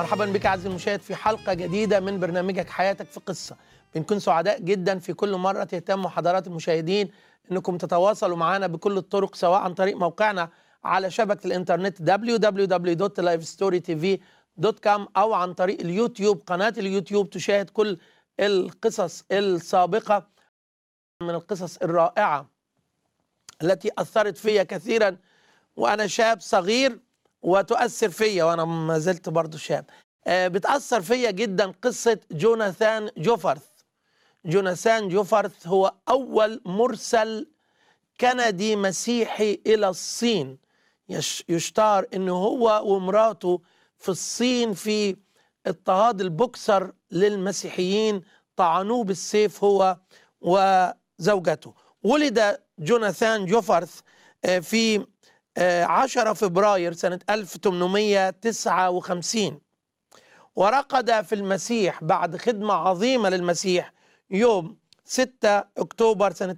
مرحبا بك عزيزي المشاهد في حلقة جديدة من برنامجك حياتك في قصة بنكون سعداء جدا في كل مرة تهتموا حضرات المشاهدين انكم تتواصلوا معنا بكل الطرق سواء عن طريق موقعنا على شبكة الانترنت www.lifestorytv.com او عن طريق اليوتيوب قناة اليوتيوب تشاهد كل القصص السابقة من القصص الرائعة التي أثرت فيا كثيرا وأنا شاب صغير وتؤثر فيا وأنا ما زلت برضو شاب آه، بتأثر فيا جدا قصة جوناثان جوفرث جوناثان جوفرث هو أول مرسل كندي مسيحي إلى الصين يش- يشتهر أنه هو ومراته في الصين في اضطهاد البوكسر للمسيحيين طعنوه بالسيف هو وزوجته ولد جوناثان جوفرث آه، في آه، 10 فبراير سنة 1859 ورقد في المسيح بعد خدمة عظيمة للمسيح يوم 6 أكتوبر سنة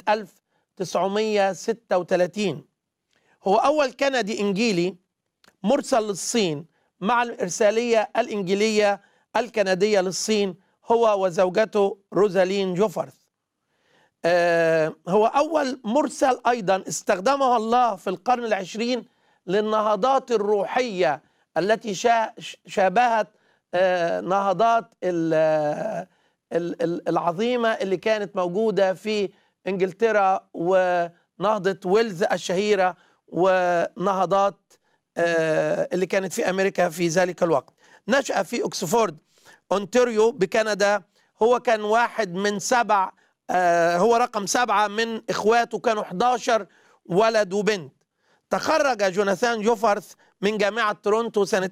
1936 هو أول كندي إنجيلي مرسل للصين مع الإرسالية الإنجيلية الكندية للصين هو وزوجته روزالين جوفرث آه، هو أول مرسل أيضا استخدمه الله في القرن العشرين للنهضات الروحية التي شا- شابهت آه، نهضات ال- ال- ال- العظيمة اللي كانت موجودة في إنجلترا ونهضة ويلز الشهيرة ونهضات آه، اللي كانت في أمريكا في ذلك الوقت نشأ في أكسفورد أونتاريو بكندا هو كان واحد من سبع آه، هو رقم سبعة من إخواته كانوا 11 ولد وبنت تخرج جوناثان جوفرث من جامعة تورونتو سنة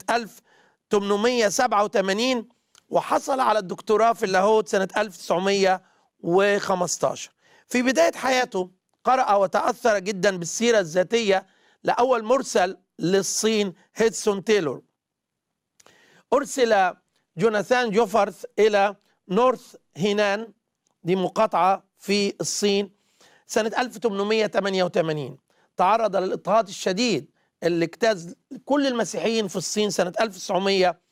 1887 وحصل على الدكتوراه في اللاهوت سنة 1915 في بداية حياته قرأ وتأثر جدا بالسيرة الذاتية لأول مرسل للصين هيدسون تايلور أرسل جوناثان جوفرث إلى نورث هينان دي مقاطعة في الصين سنة 1888 تعرض للاضطهاد الشديد اللي اجتاز كل المسيحيين في الصين سنة